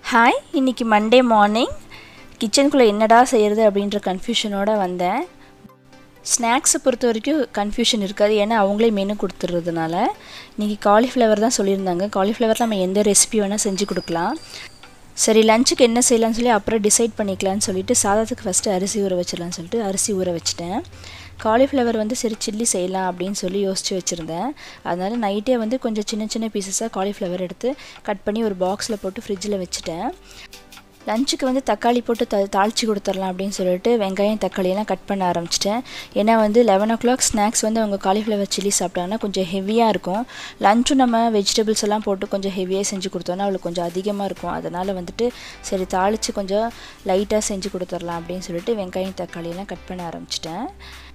hi இன்னைக்கு Monday morning கிச்சனுக்குள்ளே என்னடா செய்கிறது அப்படின்ற கன்ஃபியூஷனோட வந்தேன் ஸ்நாக்ஸை பொறுத்த வரைக்கும் கன்ஃபியூஷன் இருக்காது ஏன்னா அவங்களே மெனு கொடுத்துட்றதுனால இன்றைக்கி காலிஃப்ளவர் தான் சொல்லியிருந்தாங்க காலிஃப்ளவரில் நம்ம எந்த ரெசிபி வேணால் செஞ்சு கொடுக்கலாம் சரி லஞ்சுக்கு என்ன செய்யலாம்னு சொல்லி அப்புறம் டிசைட் பண்ணிக்கலாம்னு சொல்லிட்டு சாதத்துக்கு ஃபஸ்ட்டு அரிசி ஊற வச்சிடலாம்னு சொல்லிட்டு அரிசி ஊற வச்சுட்டேன் காலிஃப்ளவர் வந்து சரி சில்லி செய்யலாம் அப்படின்னு சொல்லி யோசித்து வச்சுருந்தேன் அதனால் நைட்டே வந்து கொஞ்சம் சின்ன சின்ன பீசஸாக காலிஃப்ளவர் எடுத்து கட் பண்ணி ஒரு பாக்ஸில் போட்டு ஃப்ரிட்ஜில் வச்சுட்டேன் லஞ்சுக்கு வந்து தக்காளி போட்டு த தாளித்து கொடுத்துடலாம் அப்படின்னு சொல்லிட்டு வெங்காயம் தக்காளியெல்லாம் கட் பண்ண ஆரம்பிச்சிட்டேன் ஏன்னா வந்து லெவன் ஓ கிளாக் ஸ்நாக்ஸ் வந்து அவங்க காலிஃப்ளவர் சில்லி சாப்பிட்டாங்கன்னா கொஞ்சம் ஹெவியாக இருக்கும் லஞ்சும் நம்ம வெஜிடபிள்ஸ் எல்லாம் போட்டு கொஞ்சம் ஹெவியாக செஞ்சு கொடுத்தோன்னா அவளுக்கு கொஞ்சம் அதிகமாக இருக்கும் அதனால் வந்துட்டு சரி தாளித்து கொஞ்சம் லைட்டாக செஞ்சு கொடுத்துடலாம் அப்படின்னு சொல்லிட்டு வெங்காயம் தக்காளியெல்லாம் கட் பண்ண ஆரம்பிச்சிட்டேன்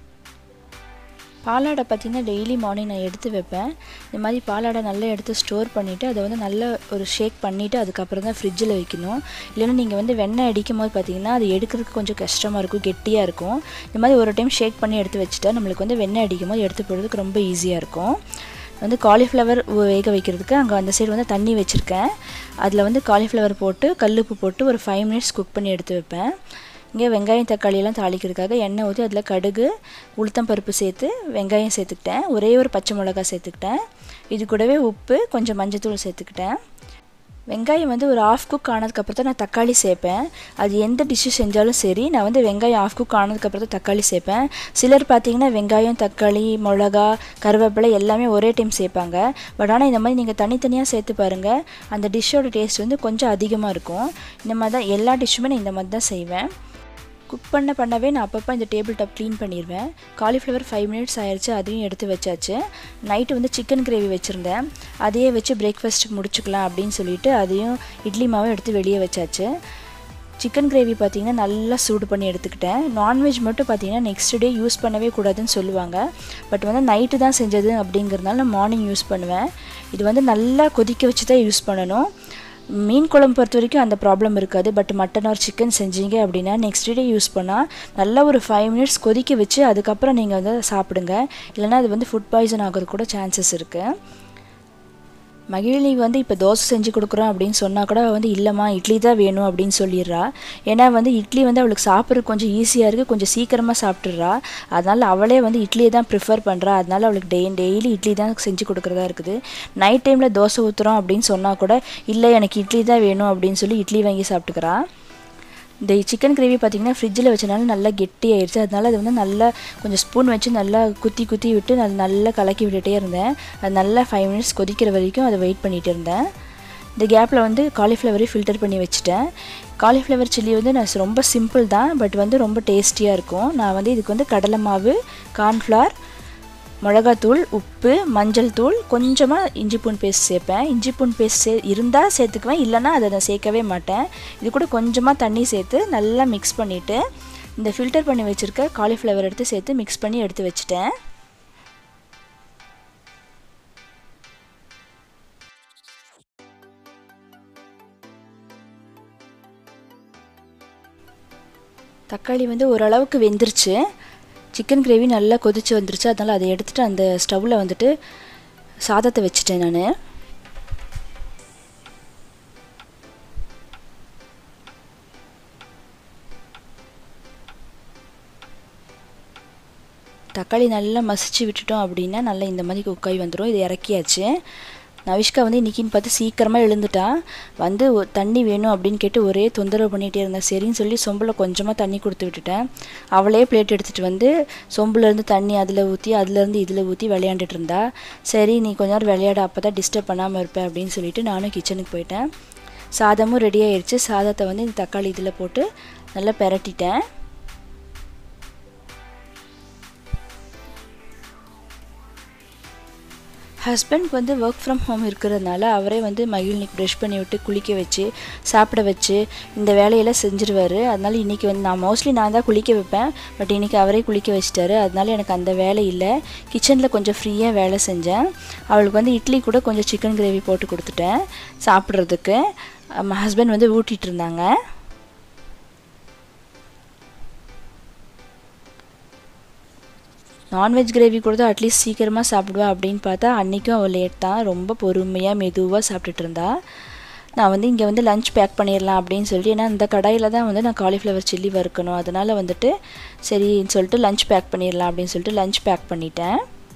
பாலாடை பார்த்திங்கன்னா டெய்லி மார்னிங் நான் எடுத்து வைப்பேன் இந்த மாதிரி பாலாடை நல்லா எடுத்து ஸ்டோர் பண்ணிவிட்டு அதை வந்து நல்லா ஒரு ஷேக் பண்ணிவிட்டு அதுக்கப்புறம் தான் ஃப்ரிட்ஜில் வைக்கணும் இல்லைன்னா நீங்கள் வந்து வெண்ணெய் அடிக்கும் போது பார்த்திங்கன்னா அது எடுக்கிறதுக்கு கொஞ்சம் கஷ்டமாக இருக்கும் கெட்டியாக இருக்கும் இந்த மாதிரி ஒரு டைம் ஷேக் பண்ணி எடுத்து வச்சுட்டா நம்மளுக்கு வந்து வெண்ணெய் அடிக்கும் போது எடுத்து போடுறதுக்கு ரொம்ப ஈஸியாக இருக்கும் வந்து காலிஃப்ளவர் வேக வைக்கிறதுக்கு அங்கே அந்த சைடு வந்து தண்ணி வச்சுருக்கேன் அதில் வந்து காலிஃப்ளவர் போட்டு கல்லுப்பு போட்டு ஒரு ஃபைவ் மினிட்ஸ் குக் பண்ணி எடுத்து வைப்பேன் இங்கே வெங்காயம் தக்காளியெல்லாம் தாளிக்கிறதுக்காக எண்ணெய் ஊற்றி அதில் கடுகு உளுத்தம் பருப்பு சேர்த்து வெங்காயம் சேர்த்துக்கிட்டேன் ஒரே ஒரு பச்சை மிளகா சேர்த்துக்கிட்டேன் இது கூடவே உப்பு கொஞ்சம் மஞ்சத்தூள் சேர்த்துக்கிட்டேன் வெங்காயம் வந்து ஒரு ஆஃப் குக் ஆனதுக்கப்புறம் தான் நான் தக்காளி சேர்ப்பேன் அது எந்த டிஷ்ஷு செஞ்சாலும் சரி நான் வந்து வெங்காயம் ஆஃப் குக் ஆனதுக்கப்புறம் தான் தக்காளி சேர்ப்பேன் சிலர் பார்த்தீங்கன்னா வெங்காயம் தக்காளி மிளகா கருவேப்பிலை எல்லாமே ஒரே டைம் சேர்ப்பாங்க பட் ஆனால் இந்த மாதிரி நீங்கள் தனித்தனியாக சேர்த்து பாருங்கள் அந்த டிஷ்ஷோட டேஸ்ட் வந்து கொஞ்சம் அதிகமாக இருக்கும் இந்த மாதிரி தான் எல்லா டிஷ்ஷுமே நான் இந்த மாதிரி தான் செய்வேன் குக் பண்ண பண்ணவே நான் அப்பப்போ இந்த டேபிள் டாப் க்ளீன் பண்ணிடுவேன் காலிஃப்ளவர் ஃபைவ் மினிட்ஸ் ஆயிடுச்சு அதையும் எடுத்து வச்சாச்சு நைட்டு வந்து சிக்கன் கிரேவி வச்சுருந்தேன் அதையே வச்சு பிரேக்ஃபாஸ்ட்டுக்கு முடிச்சுக்கலாம் அப்படின்னு சொல்லிட்டு அதையும் இட்லி மாவும் எடுத்து வெளியே வச்சாச்சு சிக்கன் கிரேவி பார்த்திங்கன்னா நல்லா சூடு பண்ணி எடுத்துக்கிட்டேன் நான்வெஜ் மட்டும் பார்த்திங்கன்னா நெக்ஸ்ட் டே யூஸ் பண்ணவே கூடாதுன்னு சொல்லுவாங்க பட் வந்து நைட்டு தான் செஞ்சது அப்படிங்கிறதுனால நான் மார்னிங் யூஸ் பண்ணுவேன் இது வந்து நல்லா கொதிக்க வச்சு தான் யூஸ் பண்ணணும் மீன் குழம்பு பொறுத்த வரைக்கும் அந்த ப்ராப்ளம் இருக்காது பட் மட்டன் ஆர் சிக்கன் செஞ்சீங்க அப்படின்னா நெக்ஸ்ட் டே யூஸ் பண்ணால் நல்லா ஒரு ஃபைவ் மினிட்ஸ் கொதிக்க வச்சு அதுக்கப்புறம் நீங்கள் வந்து சாப்பிடுங்க இல்லைனா அது வந்து ஃபுட் பாய்சன் ஆகிறது கூட சான்சஸ் இருக்குது மகிழினி வந்து இப்போ தோசை செஞ்சு கொடுக்குறோம் அப்படின்னு சொன்னால் கூட வந்து இல்லைம்மா இட்லி தான் வேணும் அப்படின்னு சொல்லிடுறா ஏன்னா வந்து இட்லி வந்து அவளுக்கு சாப்பிட்றது கொஞ்சம் ஈஸியாக இருக்குது கொஞ்சம் சீக்கிரமாக சாப்பிட்றா அதனால் அவளே வந்து இட்லியை தான் ப்ரிஃபர் பண்ணுறா அதனால் அவளுக்கு டெய் டெய்லி இட்லி தான் செஞ்சு கொடுக்குறதா இருக்குது நைட் டைமில் தோசை ஊற்றுறோம் அப்படின்னு சொன்னால் கூட இல்லை எனக்கு இட்லி தான் வேணும் அப்படின்னு சொல்லி இட்லி வாங்கி சாப்பிட்டுக்கிறா இந்த சிக்கன் கிரேவி பார்த்திங்கன்னா ஃப்ரிட்ஜில் வச்சனால நல்லா கெட்டி ஆயிடுச்சு அதனால அது வந்து நல்லா கொஞ்சம் ஸ்பூன் வச்சு நல்லா குத்தி குத்தி விட்டு நான் நல்லா கலக்கி விட்டுட்டே இருந்தேன் அது நல்லா ஃபைவ் மினிட்ஸ் கொதிக்கிற வரைக்கும் அதை வெயிட் பண்ணிகிட்டு இருந்தேன் இந்த கேப்பில் வந்து காலிஃப்ளவரையும் ஃபில்டர் பண்ணி வச்சுட்டேன் காலிஃப்ளவர் சில்லி வந்து நான் ரொம்ப சிம்பிள் தான் பட் வந்து ரொம்ப டேஸ்டியாக இருக்கும் நான் வந்து இதுக்கு வந்து கடலை மாவு கார்ன்ஃப்ளவர் மிளகாத்தூள் உப்பு மஞ்சள் தூள் கொஞ்சமாக இஞ்சி பூன் பேஸ்ட் சேர்ப்பேன் இஞ்சி பூன் பேஸ்ட் சே இருந்தால் சேர்த்துக்குவேன் இல்லைனா அதை நான் சேர்க்கவே மாட்டேன் இது கூட கொஞ்சமாக தண்ணி சேர்த்து நல்லா மிக்ஸ் பண்ணிவிட்டு இந்த ஃபில்டர் பண்ணி வச்சுருக்க காலிஃப்ளவர் எடுத்து சேர்த்து மிக்ஸ் பண்ணி எடுத்து வச்சுட்டேன் தக்காளி வந்து ஓரளவுக்கு வெந்துருச்சு சிக்கன் கிரேவி நல்லா கொதிச்சு வந்துருச்சு அதனால் அதை எடுத்துகிட்டு அந்த ஸ்டவ்வில் வந்துட்டு சாதத்தை வச்சுட்டேன் நான் தக்காளி நல்லா மசிச்சு விட்டுட்டோம் அப்படின்னா நல்லா இந்த மாதிரி குக்காய் வந்துடும் இது இறக்கியாச்சு நவிஷ்கா வந்து இன்றைக்கின்னு பார்த்து சீக்கிரமாக எழுந்துட்டா வந்து தண்ணி வேணும் அப்படின்னு கேட்டு ஒரே தொந்தரவு பண்ணிகிட்டே இருந்தேன் சரின்னு சொல்லி சொம்பில் கொஞ்சமாக தண்ணி கொடுத்து விட்டுட்டேன் அவளே பிளேட் எடுத்துகிட்டு வந்து சொம்புலேருந்து தண்ணி அதில் ஊற்றி அதுலேருந்து இதில் ஊற்றி விளையாண்டுட்டு இருந்தா சரி நீ கொஞ்ச நேரம் விளையாட அப்போ தான் டிஸ்டர்ப் பண்ணாமல் இருப்பேன் அப்படின்னு சொல்லிட்டு நானும் கிச்சனுக்கு போயிட்டேன் சாதமும் ரெடி ஆயிடுச்சு சாதத்தை வந்து இந்த தக்காளி இதில் போட்டு நல்லா பெரட்டிட்டேன் ஹஸ்பண்ட் வந்து ஒர்க் ஃப்ரம் ஹோம் இருக்கிறதுனால அவரே வந்து மகிழ்னிக்கு ப்ரஷ் பண்ணி விட்டு குளிக்க வச்சு சாப்பிட வச்சு இந்த வேலையெல்லாம் செஞ்சுருவார் அதனால் இன்றைக்கி வந்து நான் மோஸ்ட்லி நான் தான் குளிக்க வைப்பேன் பட் இன்றைக்கி அவரே குளிக்க வச்சிட்டாரு அதனால எனக்கு அந்த வேலை இல்லை கிச்சனில் கொஞ்சம் ஃப்ரீயாக வேலை செஞ்சேன் அவளுக்கு வந்து இட்லி கூட கொஞ்சம் சிக்கன் கிரேவி போட்டு கொடுத்துட்டேன் சாப்பிட்றதுக்கு ஹஸ்பண்ட் வந்து ஊட்டிகிட்டு இருந்தாங்க நான்வெஜ் கிரேவி கொடுத்தா அட்லீஸ்ட் சீக்கிரமாக சாப்பிடுவா அப்படின்னு பார்த்தா அன்றைக்கும் அவள் லேட் தான் ரொம்ப பொறுமையாக மெதுவாக சாப்பிட்டுட்டு இருந்தா நான் வந்து இங்கே வந்து லஞ்ச் பேக் பண்ணிடலாம் அப்படின்னு சொல்லிட்டு ஏன்னா இந்த கடாயில் தான் வந்து நான் காலிஃப்ளவர் சில்லி வறுக்கணும் அதனால் வந்துட்டு சரின்னு சொல்லிட்டு லஞ்ச் பேக் பண்ணிடலாம் அப்படின்னு சொல்லிட்டு லஞ்ச் பேக் பண்ணிட்டேன்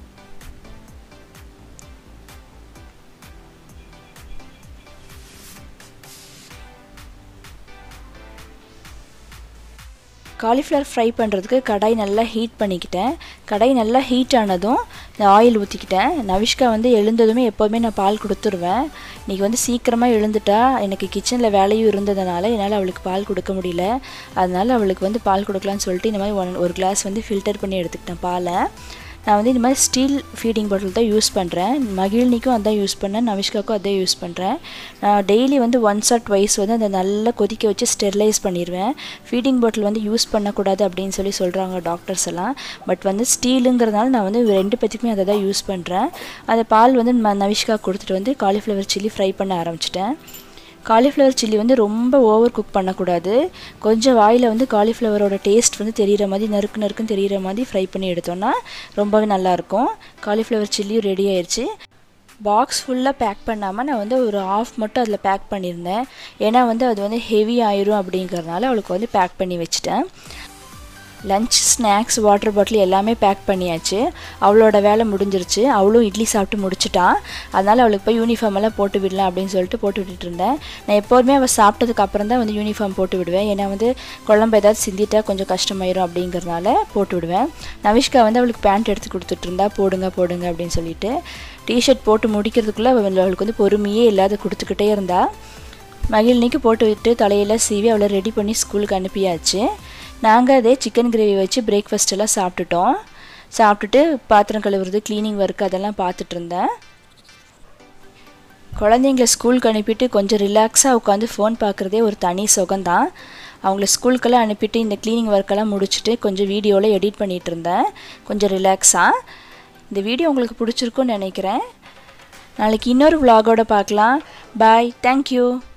காலிஃப்ளவர் ஃப்ரை பண்ணுறதுக்கு கடாய் நல்லா ஹீட் பண்ணிக்கிட்டேன் கடாய் நல்லா ஹீட் ஆனதும் இந்த ஆயில் ஊற்றிக்கிட்டேன் நவிஷ்கா வந்து எழுந்ததுமே எப்போதுமே நான் பால் கொடுத்துருவேன் இன்றைக்கி வந்து சீக்கிரமாக எழுந்துட்டா எனக்கு கிச்சனில் வேலையும் இருந்ததுனால என்னால் அவளுக்கு பால் கொடுக்க முடியல அதனால் அவளுக்கு வந்து பால் கொடுக்கலான்னு சொல்லிட்டு இந்த மாதிரி ஒன் ஒரு கிளாஸ் வந்து ஃபில்டர் பண்ணி எடுத்துக்கிட்டேன் பாலை நான் வந்து இந்த மாதிரி ஸ்டீல் ஃபீடிங் பாட்டில் தான் யூஸ் பண்ணுறேன் மகிழ்னிக்கும் அதான் யூஸ் பண்ணேன் நவிஷ்காக்கும் அதான் யூஸ் பண்ணுறேன் நான் டெய்லி வந்து ஒன்ஸ் ஆர் ட்வைஸ் வந்து அதை நல்லா கொதிக்க வச்சு ஸ்டெர்லைஸ் பண்ணிடுவேன் ஃபீடிங் பாட்டில் வந்து யூஸ் பண்ணக்கூடாது அப்படின்னு சொல்லி சொல்கிறாங்க டாக்டர்ஸ் எல்லாம் பட் வந்து ஸ்டீலுங்கிறதுனால நான் வந்து ரெண்டு பேத்துக்குமே அதை தான் யூஸ் பண்ணுறேன் அந்த பால் வந்து நவிஷ்கா கொடுத்துட்டு வந்து காலிஃப்ளவர் சில்லி ஃப்ரை பண்ண ஆரம்பிச்சிட்டேன் காலிஃப்ளவர் சில்லி வந்து ரொம்ப ஓவர் குக் பண்ணக்கூடாது கொஞ்சம் வாயில் வந்து காலிஃப்ளவரோட டேஸ்ட் வந்து தெரிகிற மாதிரி நறுக்கு நறுக்குன்னு தெரிகிற மாதிரி ஃப்ரை பண்ணி எடுத்தோன்னா ரொம்பவே நல்லாயிருக்கும் காலிஃப்ளவர் சில்லியும் ரெடி ஆயிடுச்சு பாக்ஸ் ஃபுல்லாக பேக் பண்ணாமல் நான் வந்து ஒரு ஆஃப் மட்டும் அதில் பேக் பண்ணியிருந்தேன் ஏன்னா வந்து அது வந்து ஹெவி ஆயிரும் அப்படிங்கிறதுனால அவளுக்கு வந்து பேக் பண்ணி வச்சுட்டேன் லஞ்ச் ஸ்நாக்ஸ் வாட்டர் பாட்டில் எல்லாமே பேக் பண்ணியாச்சு அவளோட வேலை முடிஞ்சிருச்சு அவளும் இட்லி சாப்பிட்டு முடிச்சிட்டான் அதனால் அவளுக்கு போய் யூனிஃபார்ம் எல்லாம் போட்டு விடலாம் அப்படின்னு சொல்லிட்டு போட்டு விட்டுட்டு இருந்தேன் நான் எப்போதுமே அவள் சாப்பிட்டதுக்கு அப்புறம் தான் வந்து யூனிஃபார்ம் போட்டு விடுவேன் ஏன்னா வந்து குழம்பு ஏதாவது சிந்திட்டா கொஞ்சம் கஷ்டமாயிரும் அப்படிங்கிறதுனால போட்டு விடுவேன் நவிஷ்கா வந்து அவளுக்கு பேண்ட் எடுத்து கொடுத்துட்டு இருந்தா போடுங்க போடுங்க அப்படின்னு சொல்லிட்டு டிஷர்ட் போட்டு முடிக்கிறதுக்குள்ளே அவளுக்கு வந்து பொறுமையே இல்லாத கொடுத்துக்கிட்டே இருந்தா மகிழ்னிக்கு போட்டு விட்டு தலையில் சீவி அவளை ரெடி பண்ணி ஸ்கூலுக்கு அனுப்பியாச்சு நாங்கள் அதே சிக்கன் கிரேவி வச்சு பிரேக்ஃபாஸ்ட் எல்லாம் சாப்பிட்டுட்டோம் சாப்பிட்டுட்டு பாத்திரம் கழுவுறது க்ளீனிங் ஒர்க் அதெல்லாம் பார்த்துட்டு இருந்தேன் குழந்தைங்கள ஸ்கூலுக்கு அனுப்பிட்டு கொஞ்சம் ரிலாக்ஸாக உட்காந்து ஃபோன் பார்க்குறதே ஒரு தனி சுகம்தான் அவங்கள ஸ்கூலுக்கெல்லாம் அனுப்பிட்டு இந்த க்ளீனிங் ஒர்க்கெல்லாம் முடிச்சுட்டு கொஞ்சம் வீடியோவில் எடிட் பண்ணிகிட்டு இருந்தேன் கொஞ்சம் ரிலாக்ஸாக இந்த வீடியோ உங்களுக்கு பிடிச்சிருக்குன்னு நினைக்கிறேன் நாளைக்கு இன்னொரு விலாகோட பார்க்கலாம் பாய் தேங்க்யூ